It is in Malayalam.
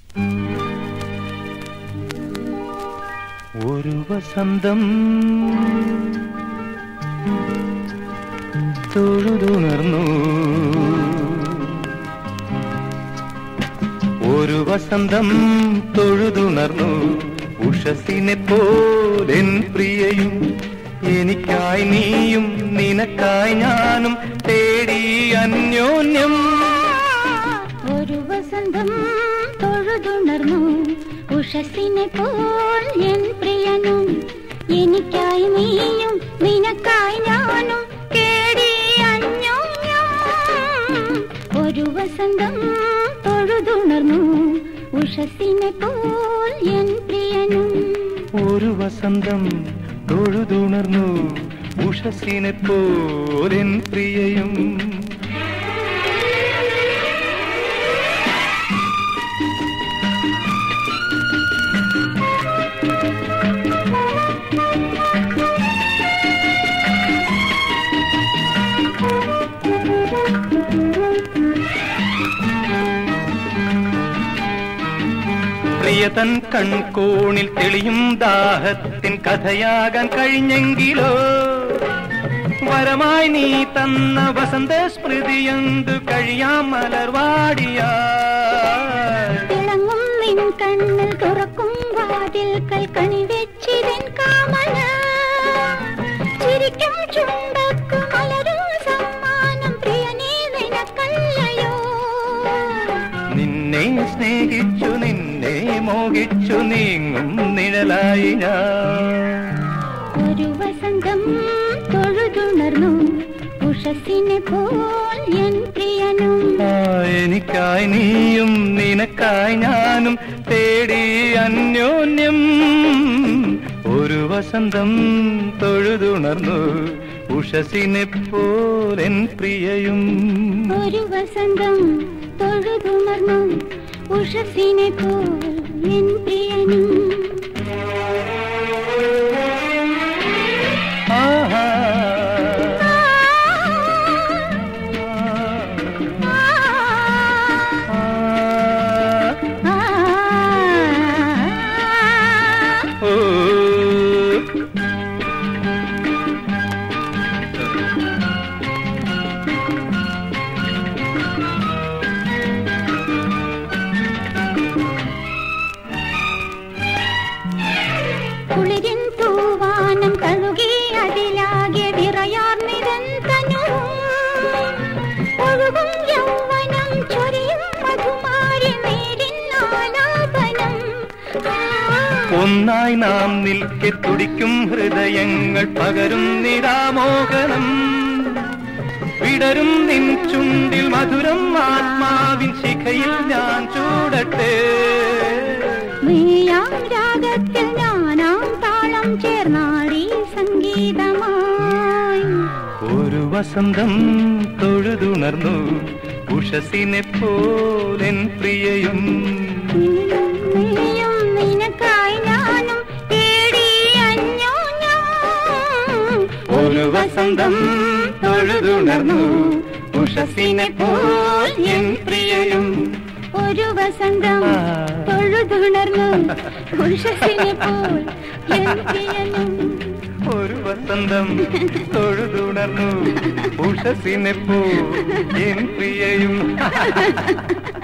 ഒരു വസന്തം തൊഴുതുണർന്നു ഒരു വസന്തം തൊഴുതുണർന്നു ഉഷസിനെ പോലെൻ പ്രിയയും എനിക്കായി നീയും നിനക്കായി ഞാനും തേടി അന്യോന്യം ഒരു വസന്തം തൊഴുതുണർന്നു ഉഷസിനെ പോൽ എൻ പ്രിയനും എനിക്കായി നീയും നിനക്കായി ഞാനും തേടി അന്യോന്യം ഒരു വസന്തം തൊഴുതുണർന്നു ഉഷസിനെ പോൽ എൻ പ്രിയനും ഒരു വസന്തം തൊഴുതുണർന്നു ഉഷസിനെ പോലെൻ പ്രിയയും പ്രിയതൻ കൺകോണിൽ തെളിയും ദാഹത്തിൻ കഥയാകാൻ കഴിഞ്ഞെങ്കിലോ വരമായി നീ തന്ന വസന്ത സ്മൃതിയന്തു കഴിയാം മലർവാടിയാ തിളങ്ങും നിൻ കണ്ണിൽ തുറക്കും വാതിൽക്കൽ കണി വെച്ചിരൻ കാമന ചിരിക്കും ചുണ്ടക്കു മലരും സമ്മാനം പ്രിയനേ നിനക്കല്ലയോ നിന്നെ സ്നേഹിച്ചു നിന്നെ മോഹിച്ചു നീങ്ങും നിഴലായി ഞാൻ ഒരു വസന്തം തൊഴുതുണർന്നു ഉഷസിനെ പോൽ എൻ പ്രിയനും ആ, എനിക്കായി നീയും നിനക്കായി ഞാനും തേടി അന്യോന്യം ഒരു വസന്തം തൊഴുതുണർന്നു ഉഷസിനെ പോലെൻ പ്രിയയും ഒരു വസന്തം തൊഴുതുണർന്നു ഉഷസിനെ പോൽ എൻ പ്രിയനും ആഹാ. ആ, ഓ. കുളിരിൻ തൂവാനം തഴുകി അതിലാകെ വിറയാർന്നിരൻ തനുവും ഒഴുകും യൗവനം ചൊരിയും മധുമാരി നേരിൻ ആലാപനം ഒന്നായി നാം നിൽക്കെ തുടിക്കും ഹൃദയങ്ങൾ പകരും നിരാമോഹനം വിടരും നിൻ ചുണ്ടിൽ മധുരം ആത്മാവിൻ ശിഖയിൽ ഞാൻ ചൂടട്ടെ നീയാം രാഗത്തിൽ ഞാനാം താളം ചേർന്നാടി സംഗീതമായി ഒരു വസന്തം തൊഴുതുണർന്നു ഉഷസിനെ പോലെൻ പ്രിയയും നീയും നിനക്കായി ഞാനും തേടി അന്യോന്യം ഒരു വസന്തം തൊഴുതുണർന്നു ഉഷസിനെ പോൽ എൻ പ്രിയയും ഒരു വസന്തം ആ. തൊഴുതുണർന്നു ഉഷസിനെ പോൽ എൻ പ്രിയനും ഒരു വസന്തം തൊഴുതുണർന്നു ഉഷസിനെ പോ എൻ പ്രിയയും